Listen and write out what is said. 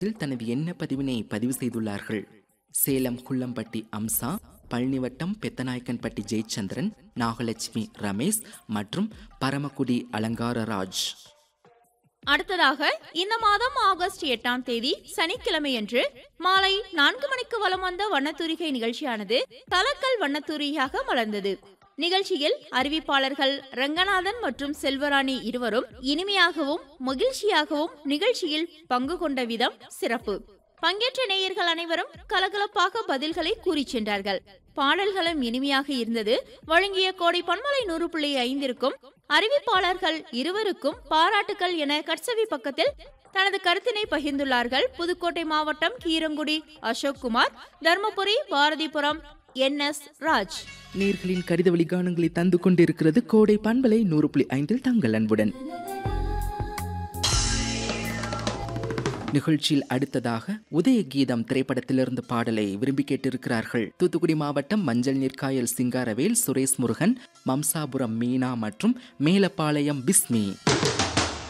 இதில் தனது எண்ண பதிவினை பதிவு செய்துள்ளார்கள் சேலம் குள்ளம்பட்டி அம்சா பழனிவட்டம் பெத்தநாயக்கன்பட்டி ஜெயச்சந்திரன் நாகலட்சுமி ரமேஷ் மற்றும் பரமக்குடி அலங்காரராஜ் அடுத்ததாக இந்த மாதம் ஆகஸ்ட் எட்டாம் தேதி சனிக்கிழமையன்று மாலை நான்கு மணிக்கு வலம் வந்த வண்ணத்தூரிகை நிகழ்ச்சியானது தலக்கல் வண்ணத்தூரியாக மலர்ந்தது நிகழ்ச்சியில் அறிவிப்பாளர்கள் ரங்கநாதன் மற்றும் செல்வராணி இருவரும் இனிமையாகவும் மகிழ்ச்சியாகவும் நிகழ்ச்சியில் பங்கு கொண்ட விதம் சிறப்பு பங்கேற்ற நேயர்கள் அனைவரும் கலகலப்பாக பதில்களை கூறிச் சென்றார்கள் பாடல்களும் இனிமையாக இருந்தது வழங்கிய கோடை பன்மலை நூறு புள்ளி ஐந்திற்கும் அறிவிப்பாளர்கள் இருவருக்கும் பாராட்டுக்கள் என கட்சவி பக்கத்தில் தனது கருத்தினை பகிர்ந்துள்ளார்கள் புதுக்கோட்டை மாவட்டம் கீரங்குடி அசோக் குமார் தர்மபுரி பாரதிபுரம் என் எஸ் ராஜ் நேர்களின் கடித வழிகாணங்களை தந்து கொண்டிருக்கிறது கோடை பண்பலை நூறு புள்ளி ஐந்தில் தங்கள் அன்புடன் நிகழ்ச்சியில் அடுத்ததாக உதய கீதம் திரைப்படத்திலிருந்து பாடலை விரும்பி கேட்டிருக்கிறார்கள் தூத்துக்குடி மாவட்டம் மஞ்சள் நீர்க்காயல் சிங்காரவேல் சுரேஷ் முருகன் மம்சாபுரம் மீனா மற்றும் மேலப்பாளையம் பிஸ்மி